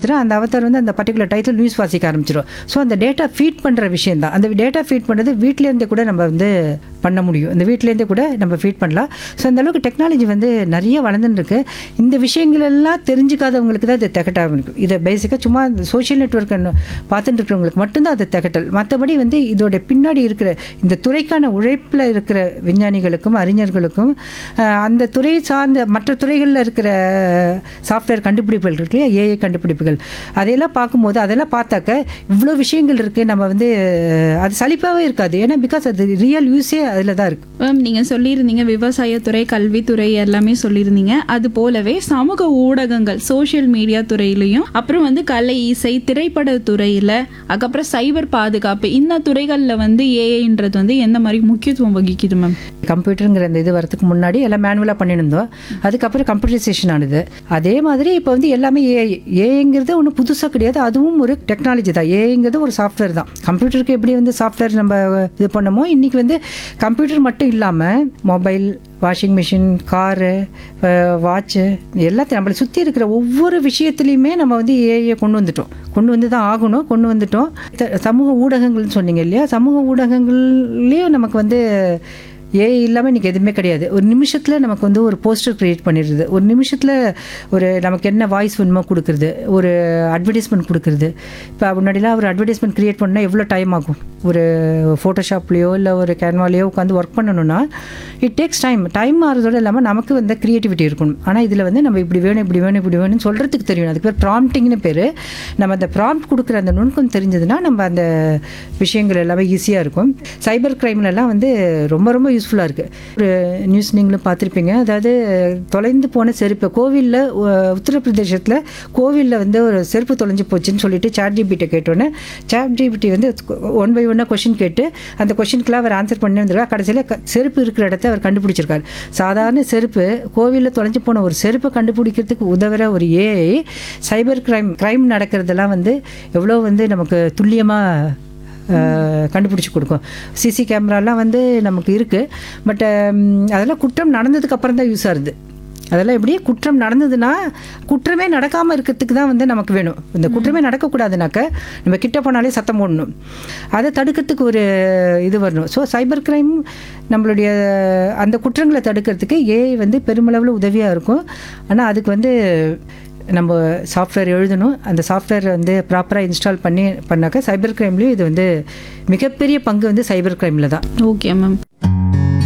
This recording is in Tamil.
கொடுத்துரும் அந்த அவதார் வந்து அந்த பர்டிகுலர் டைட்டில் நியூஸ் வாசிக்க ஆரம்பிச்சிடும் ஸோ அந்த டேட்டா ஃபீட் பண்ணுற விஷயம் தான் அந்த டேட்டா ஃபீட் பண்ணுறது வீட்டிலேருந்தே கூட நம்ம வந்து பண்ண முடியும் இந்த வீட்டிலேருந்தே கூட நம்ம ஃபீட் பண்ணலாம் ஸோ அந்த அளவுக்கு டெக்னாலஜி வந்து நிறைய வளர்ந்துன்னு இருக்கு இந்த விஷயங்கள் எல்லாம் தெரிஞ்சுக்காதவங்களுக்கு தான் இது திகட்டாக இருக்கும் இதை பேசிக்காக சும்மா சோஷியல் நெட்ஒர்க் பார்த்துட்டு இருக்கிறவங்களுக்கு மட்டும்தான் அது திகட்டல் மற்றபடி வந்து இதோட பின்னாடி இருக்கிற இந்த துறைக்கான உழைப்பில் இருக்கிற விஞ்ஞானிகளுக்கும் அறிஞர்களுக்கும் அஹ், அந்த துறை சார்ந்த மற்ற துறைகளில் இருக்கிற சாஃப்ட்வேர் கண்டுபிடிப்புகள் இருக்கு ஏஐ கண்டுபிடிப்புகள் அதையெல்லாம் பார்க்கும்போது அதெல்லாம் பார்த்தாக்க இவ்வளோ விஷயங்கள் இருக்குது நம்ம வந்து அஹ், அது சலிப்பாகவே இருக்காது ஏன்னா பிகாஸ் அது ரியல் யூஸே அதில் தான் இருக்குது மேம் நீங்க சொல்லியிருந்தீங்க விவசாயத்துறை கல்வித்துறை எல்லாமே சொல்லியிருந்தீங்க அது போலவே சமூக ஊடகங்கள் சோஷியல் மீடியா துறையிலையும் அப்புறம் வந்து கலை இசை திரைப்பட துறையில அதுக்கப்புறம் சைபர் பாதுகாப்பு இந்த துறைகள்ல வந்து ஏஐன்றது வந்து எந்த மாதிரி முக்கியத்துவம் வகிக்குது மேம் கம்ப்யூட்டருங்கிற அந்த இது வரதுக்கு முன்னாடி எல்லாம் மேனுவலாக பண்ணியிருந்தோம் அதுக்கப்புறம் கம்ப்யூட்டரைசேஷன் ஆனது அதே மாதிரி இப்போ வந்து எல்லாமே ஏஐ ஏஐங்கிறது ஒன்றும் புதுசாக கிடையாது அதுவும் ஒரு டெக்னாலஜி தான் ஏஐங்கிறது ஒரு சாஃப்ட்வேர் தான் கம்ப்யூட்டருக்கு எப்படி வந்து சாஃப்ட்வேர் நம்ம இது பண்ணமோ இன்றைக்கி வந்து கம்ப்யூட்டர் மட்டும் இல்லாமல் mobile washing machine car watch எல்லாத்தையும் நம்மளை சுற்றி இருக்கிற ஒவ்வொரு விஷயத்துலையுமே நம்ம வந்து ஏஐயை கொண்டு வந்துட்டோம் கொண்டு வந்து தான் ஆகணும் கொண்டு வந்துட்டோம் த- சமூக ஊடகங்கள்னு சொன்னீங்க இல்லையா சமூக ஊடகங்கள்லேயும் நமக்கு வந்து ஏஐ இல்லாமல் இன்றைக்கி எதுவுமே கிடையாது ஒரு நிமிஷத்தில் நமக்கு வந்து ஒரு போஸ்டர் க்ரியேட் பண்ணிடுது ஒரு நிமிஷத்தில் ஒரு நமக்கு என்ன வாய்ஸ் வேணுமோ கொடுக்குறது ஒரு அட்வர்டைஸ்மெண்ட் கொடுக்குறது இப்போ முன்னாடிலாம் ஒரு அட்வர்டைஸ்மெண்ட் க்ரியேட் பண்ணால் எவ்வளோ டைம் ஆகும் ஒரு ஃபோட்டோஷாப்லேயோ இல்லை ஒரு கேன்வாலேயோ உட்காந்து ஒர்க் பண்ணணும்னா இட் டேக்ஸ் டைம் டைம் ஆகிறதோட இல்லாமல் நமக்கு வந்து க்ரியேட்டிவிட்டி இருக்கணும் ஆனால் இதில் வந்து நம்ம இப்படி வேணும் இப்படி வேணும் இப்படி வேணும்னு சொல்கிறதுக்கு தெரியும் அதுக்கு பேர் ப்ராம்ப்டிங்னு பேர் நம்ம அந்த ப்ராம்ப்ட் கொடுக்குற அந்த நுணுக்கம் தெரிஞ்சதுன்னா நம்ம அந்த விஷயங்கள் எல்லாமே ஈஸியாக இருக்கும் சைபர் கிரைம்லலாம் வந்து ரொம்ப ரொம்ப யூஸ்ஃபுல்லாக இருக்குது ஒரு நியூஸ் நீங்களும் பார்த்துருப்பீங்க அதாவது தொலைந்து போன செருப்பு கோவிலில் உத்தரப்பிரதேசத்தில் கோவிலில் வந்து ஒரு செருப்பு தொலைஞ்சு போச்சுன்னு சொல்லிட்டு சாட் ஜிபிட்ட கேட்டோன்னே சாட் ஜிபிடி வந்து ஒன் பை ஒன்னாக கொஷின் கேட்டு அந்த கொஷினுக்குலாம் அவர் ஆன்சர் பண்ணி வந்துருக்கார் கடைசியில் க- செருப்பு இருக்கிற இடத்த அவர் கண்டுபிடிச்சிருக்காரு சாதாரண செருப்பு கோவிலில் தொலைஞ்சு போன ஒரு செருப்பை கண்டுபிடிக்கிறதுக்கு உதவுற ஒரு ஏஐ சைபர் கிரைம் கிரைம் நடக்கிறதெல்லாம் வந்து எவ்வளோ வந்து நமக்கு துல்லியமாக கண்டுபிடிச்சி கொடுக்கும் சிசி கேமராலாம் வந்து நமக்கு இருக்குது பட் அதெல்லாம் குற்றம் நடந்ததுக்கு அப்புறம் தான் யூஸ் ஆகுது அதெல்லாம் எப்படி குற்றம் நடந்ததுன்னா குற்றமே நடக்காமல் இருக்கிறதுக்கு தான் வந்து நமக்கு வேணும் இந்த குற்றமே நடக்கக்கூடாதுனாக்க நம்ம கிட்ட போனாலே சத்தம் போடணும் அதை தடுக்கிறதுக்கு ஒரு இது வரணும் ஸோ சைபர் கிரைம் நம்மளுடைய அந்த குற்றங்களை தடுக்கிறதுக்கு ஏஐ வந்து பெருமளவில் உதவியாக இருக்கும் ஆனால் அதுக்கு வந்து நம்ம சாஃப்ட்வேர் எழுதணும் அந்த சாஃப்ட்வேர் வந்து ப்ராப்பராக இன்ஸ்டால் பண்ணி பண்ணாக்க சைபர் கிரைம்லேயும் இது வந்து மிகப்பெரிய பங்கு வந்து சைபர் கிரைமில் தான் ஓகே மேம்